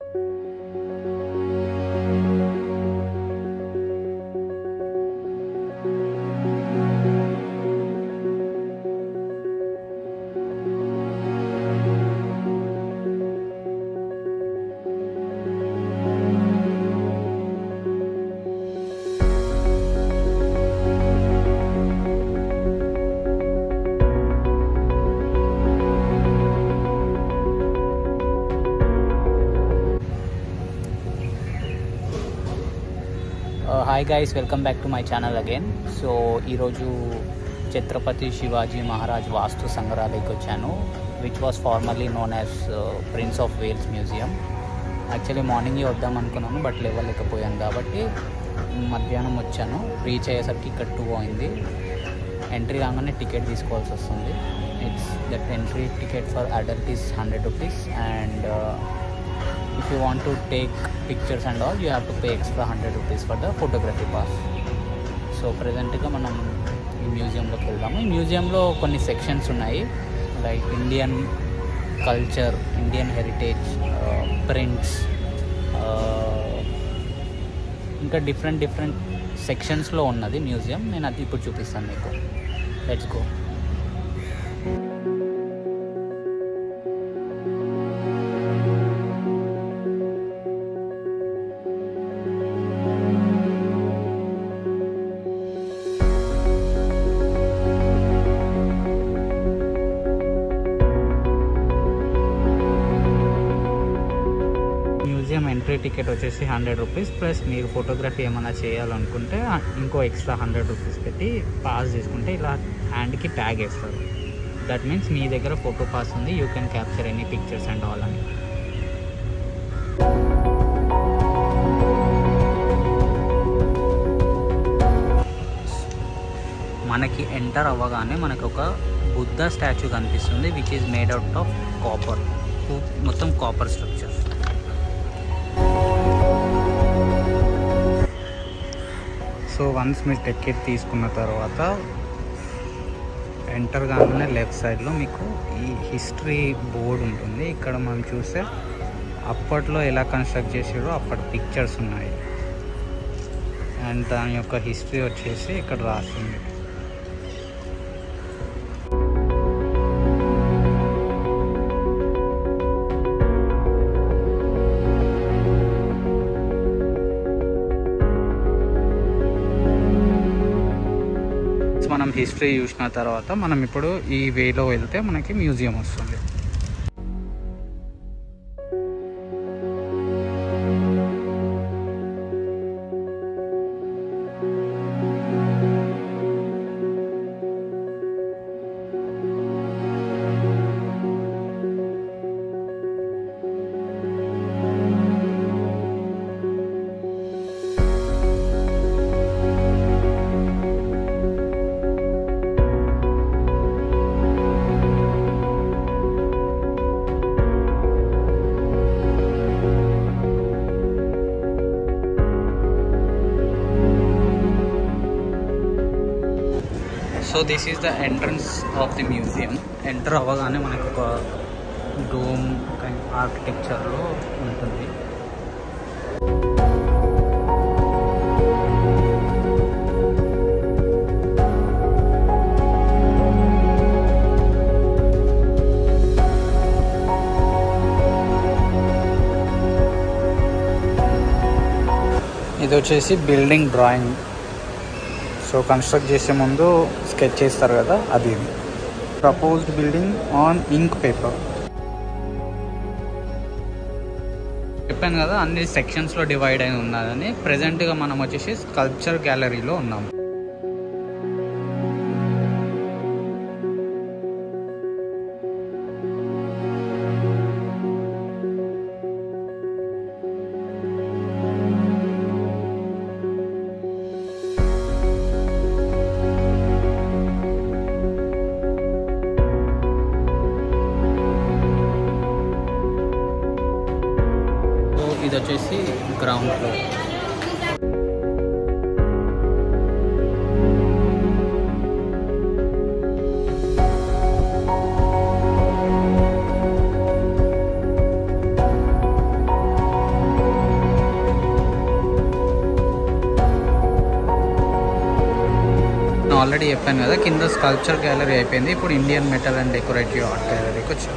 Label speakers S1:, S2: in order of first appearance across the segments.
S1: Hi guys welcome back to my channel again so ఈరోజు ఛత్రపతి శివాజీ మహారాజ్ వాస్తు సంగ్రహాలయకి వచ్చాను which was formerly known as Prince of Wales museum actually మార్నింగే వద్దాం అనుకున్నాను but లేవలేకపోయాను కాబట్టి మధ్యాహ్నం వచ్చాను రీచ్ అయ్యేసరికి ఇక్కడ టూ అయింది ఎంట్రీ కాగానే టికెట్ తీసుకోవాల్సి వస్తుంది it's that entry ticket for adult is hundred rupees and if you want to take pictures and all you have to pay extra 100 rupees for the photography pass so ప్రజెంట్గా మనం ఈ మ్యూజియంలోకి వెళ్దాము ఈ మ్యూజియంలో కొన్ని సెక్షన్స్ ఉన్నాయి like Indian culture Indian heritage prints ఇంకా different different సెక్షన్స్లో ఉన్నది మ్యూజియం నేను అది ఇప్పుడు చూపిస్తాను మీకు let's go museum entry ticket వచ్చేసి హండ్రెడ్ రూపీస్ ప్లస్ మీరు ఫోటోగ్రఫీ ఏమైనా చేయాలనుకుంటే ఇంకో ఎక్స్ట్రా హండ్రెడ్ రూపీస్ పెట్టి పాస్ చేసుకుంటే ఇలా హ్యాండ్కి ట్యాగ్ వేస్తారు దట్ మీన్స్ మీ దగ్గర ఫోటో పాస్ ఉంది you can capture any pictures and all అని మనకి ఎంటర్ అవ్వగానే మనకు ఒక బుద్ధ స్టాచ్యూ కనిపిస్తుంది which is made out of copper మొత్తం కాపర్ స్ట్రక్చర్ సో వన్స్ మీరు టికెట్ తీసుకున్న తర్వాత ఎంటర్ కాగానే లెఫ్ట్ సైడ్లో మీకు ఈ హిస్టరీ బోర్డు ఉంటుంది ఇక్కడ మనం చూస్తే అప్పట్లో ఎలా కన్స్ట్రక్ట్ చేసారో అప్పటి పిక్చర్స్ ఉన్నాయి అండ్ దాని యొక్క హిస్టరీ వచ్చేసి ఇక్కడ రాస్తుంది మనం హిస్టరీ చూసిన తర్వాత మనం ఇప్పుడు ఈ వేలో వెళ్తే మనకి మ్యూజియం వస్తుంది so this is the entrance of the museum enter అవ్వగానే మనకు ఒక డోమ్ ఆర్కిటెక్చర్లో ఉంటుంది ఇది వచ్చేసి బిల్డింగ్ డ్రాయింగ్ సో కన్స్ట్రక్ట్ చేసే ముందు స్కెచ్ చేస్తారు కదా అది proposed building on ink paper చెప్పాను కదా అన్ని సెక్షన్స్లో డివైడ్ అయి ఉన్నదని ప్రజెంట్గా మనం వచ్చేసి స్కల్ప్చర్ గ్యాలరీలో ఉన్నాం సో ఇది వచ్చేసి గ్రౌండ్ ఫ్లోర్ ఆల్రెడీ చెప్పాను కదా కింద స్కల్ప్చర్ గ్యాలరీ అయిపోయింది ఇప్పుడు Indian metal and decorative art గ్యాలరీకి వచ్చాము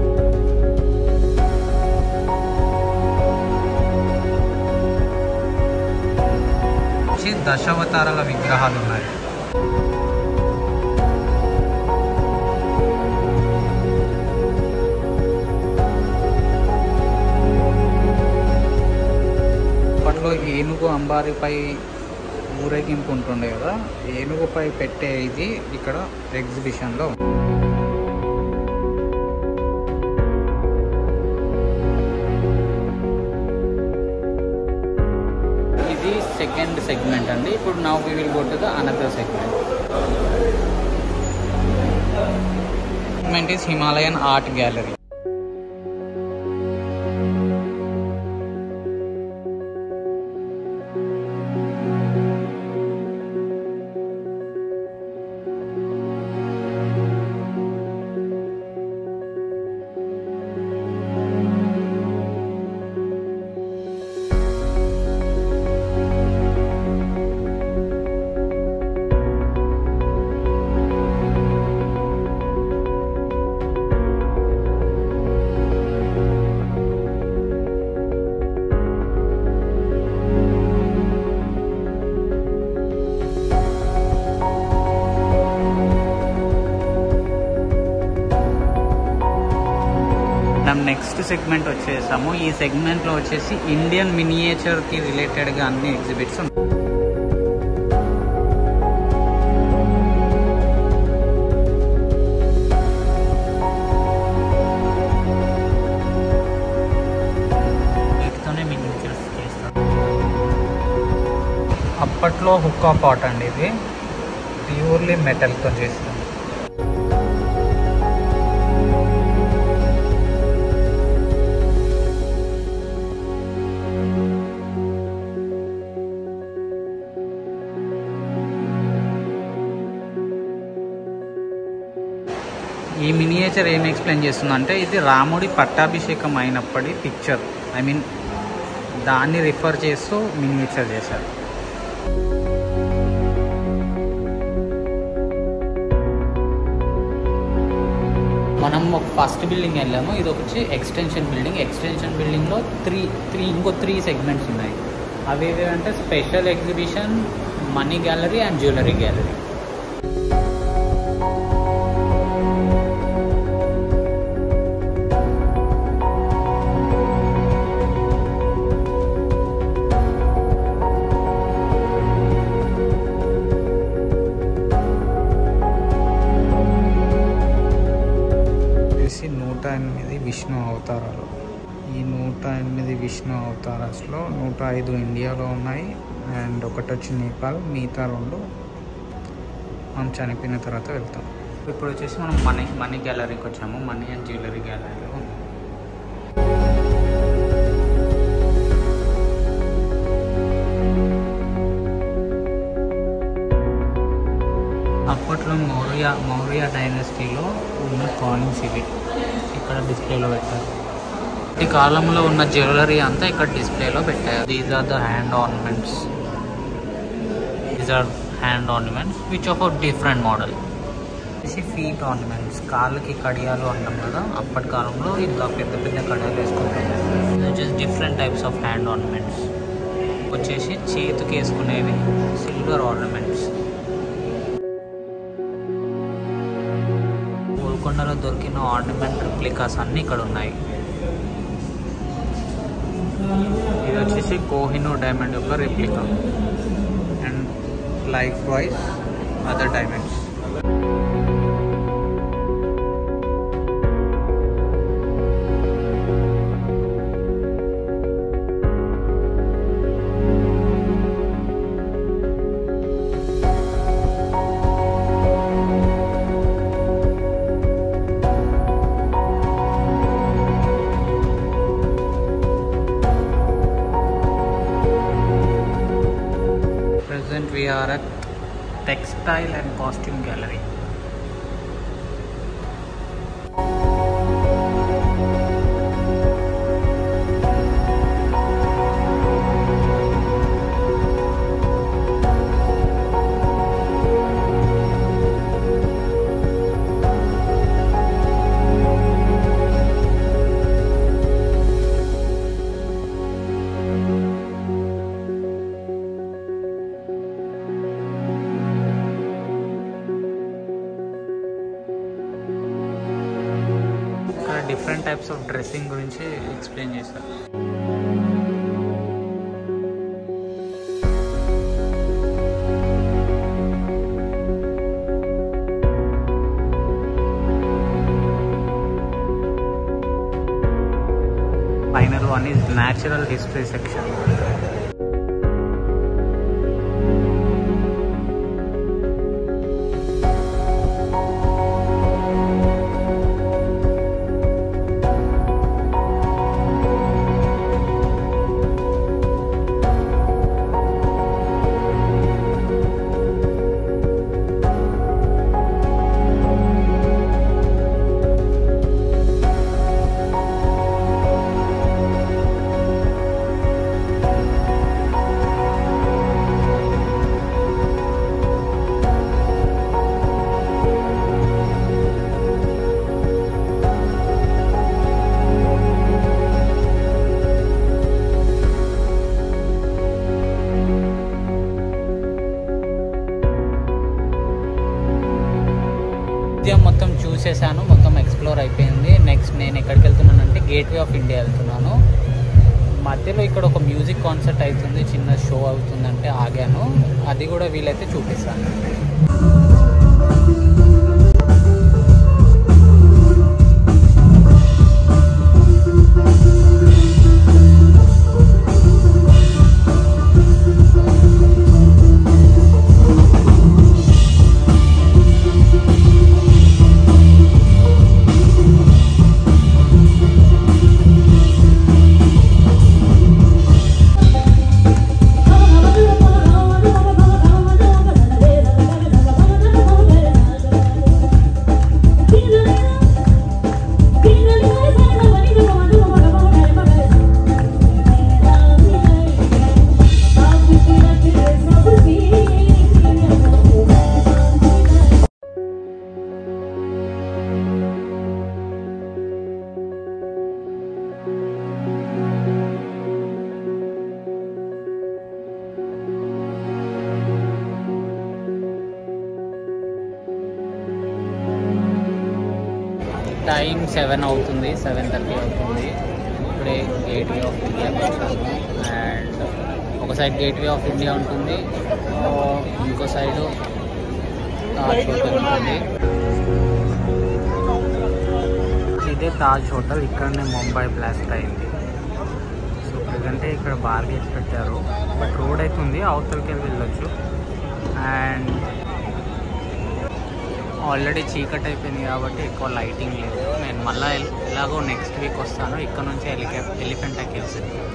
S1: వచ్చి దశావతారాల విగ్రహాలు ఉన్నాయి అప్పట్లో ఏనుగు అంబారిపై ఊరేగింపు ఉంటుండే కదా ఏనుగుపై పెట్టే ఇది ఇక్కడ ఎగ్జిబిషన్లో ఉంది. ఇది సెకండ్ సెగ్మెంట్ అండి ఇప్పుడు నా we will go to the another segment segment is Himalayan art gallery మనం నెక్స్ట్ సెగ్మెంట్ వచ్చేసాము ఈ సెగ్మెంట్లో వచ్చేసి ఇండియన్ మినియేచర్కి రిలేటెడ్గా అన్ని ఎగ్జిబిట్స్ ఉన్నాయి వీటితోనే మినియేచర్స్ చేస్తాం అప్పట్లో హుక్కా పాట్ అండి ఇది ప్యూర్లీ మెటల్తో చేస్తాం ఈ మినియేచర్ ఏం ఎక్స్ప్లెయిన్ చేస్తుందంటే ఇది రాముడి పట్టాభిషేకం అయినప్పటి పిక్చర్ ఐ మీన్ దాన్ని రిఫర్ చేస్తూ మినియేచర్ చేశారు మనం ఒక ఫస్ట్ బిల్డింగ్ వెళ్ళాము ఇది వచ్చి ఎక్స్టెన్షన్ బిల్డింగ్ ఎక్స్టెన్షన్ బిల్డింగ్లో త్రీ త్రీ ఇంకో త్రీ సెగ్మెంట్స్ ఉన్నాయి అవి అంటే special exhibition money gallery and jewellery gallery వచ్చేసి నూట ఎనిమిది విష్ణు అవతారాలు ఈ నూట ఎనిమిది విష్ణు అవతారాస్లో నూట ఐదు ఇండియాలో ఉన్నాయి అండ్ ఒకటి వచ్చి నేపాల్ మిగతా రెండు మనం చనిపోయిన తర్వాత వెళ్తాం ఇప్పుడు వచ్చేసి మనం మనీ మనీ గ్యాలరీకి వచ్చాము మనీ అండ్ జ్యువెలరీ గ్యాలరీలో ఉన్నాం అప్పట్లో మౌర్య మౌర్య డైనస్టీలో ఉన్న కాయిన్స్ ఇవి ఇక్కడ డిస్ప్లేలో పెట్టారు ఈ కాలంలో ఉన్న జ్యువెలరీ అంతా ఇక్కడ డిస్ప్లేలో పెట్టారు these are the hand ornaments these are hand ornaments which of different model వచ్చేసి ఫీట్ ఆర్నమెంట్స్ కాళ్ళకి కడియాలు అంటాం కదా అప్పటి కాలంలో ఇలా పెద్ద పెద్ద కడియాలు వేసుకుంటాం వచ్చేసి different types of hand ornaments వచ్చేసి చేతికి వేసుకునేవి సిల్వర్ ఆర్నమెంట్స్ గోల్కొండలో దొరికిన ఆర్నమెంట్ రిప్లికాస్ అన్నీ ఇక్కడ ఉన్నాయి ఇది వచ్చేసి కోహినూర్ డైమండ్ యొక్క replica and likewise other diamonds Present we are at textile and costume gallery. Different types of dressing గురించి ఎక్స్ప్లెయిన్ చేశారు final one is natural history section museum మొత్తం చూసేసాను మొత్తం ఎక్స్ప్లోర్ అయిపోయింది నెక్స్ట్ నేను ఎక్కడికి వెళ్తున్నానంటే గేట్వే ఆఫ్ ఇండియా వెళ్తున్నాను మధ్యలో ఇక్కడ ఒక మ్యూజిక్ కాన్సర్ట్ అవుతుంది చిన్న షో అవుతుందంటే ఆగాను అది కూడా వీలైతే చూపిస్తాను టైం సెవెన్ అవుతుంది సెవెన్ థర్టీ అవుతుంది ఇప్పుడే గేట్వే ఆఫ్ ఇండియాకి వచ్చాను అండ్ ఒక సైడ్ గేట్వే ఆఫ్ ఇండియా ఉంటుంది ఆ, ఇంకో సైడ్ తాజ్ హోటల్ ఉంటుంది ఇదే తాజ్ హోటల్ ఇక్కడనే ముంబై బ్లాస్ట్ అయింది సో ప్రజెంటే ఇక్కడ బార్గేట్స్ పెట్టారు బట్ రోడ్ అయితే ఉంది అవతలకి వెళ్ళి వెళ్ళొచ్చు అండ్ ఆల్రెడీ చీకటి అయిపోయింది కాబట్టి ఎక్కువ లైటింగ్ లేదు నేను మళ్ళీ ఎలాగో నెక్స్ట్ వీక్ వస్తాను ఇక్కడ నుంచి ఎలికా elephant caves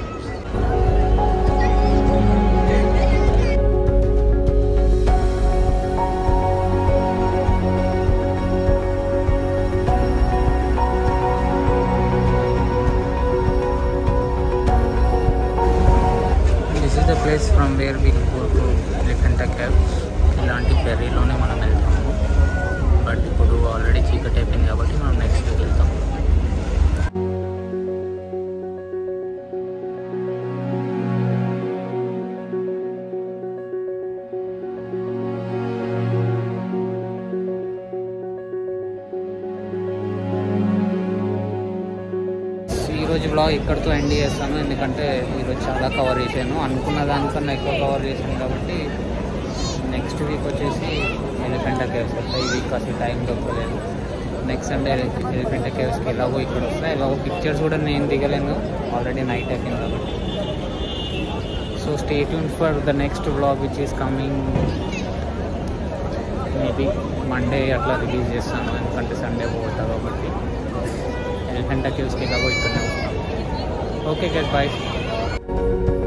S1: this is the place from where we go to elephant caves ఇలాంటి ఫెర్రీలోనే మనం వెళ్తాము బట్ ఇప్పుడు ఆల్రెడీ చీకటి అయిపోయింది కాబట్టి మనం నెక్స్ట్ వీక్ వెళ్తాం ఈరోజు బ్లాగ్ ఇక్కడితో ఎండ్ చేస్తాను ఎందుకంటే ఈరోజు చాలా కవర్ చేశాను అనుకున్న దానికన్నా ఎక్కువ కవర్ చేశాను కాబట్టి నెక్స్ట్ వీక్ వచ్చేసి ఎలిఫెంట్ కేవ్స్ వస్తాయి ఈ వీక్ అసలు టైం దొరకలేదు నెక్స్ట్ సండే ఎలిఫెంట్ కేవ్స్కి ఎలాగో ఇక్కడ వస్తాయి ఎలాగో పిక్చర్స్ కూడా నేను దిగలేను ఆల్రెడీ నైట్ అయిపోయింది కాబట్టి so stay tune for the next blog which is coming maybe Monday అట్లా రిలీజ్ చేస్తాను ఎందుకంటే సండే పోతా కాబట్టి ఎలిఫెంట్ కేవ్స్కి ఎలాగో ఇక్కడనే వస్తాను ఓకే గెట్ బాయ్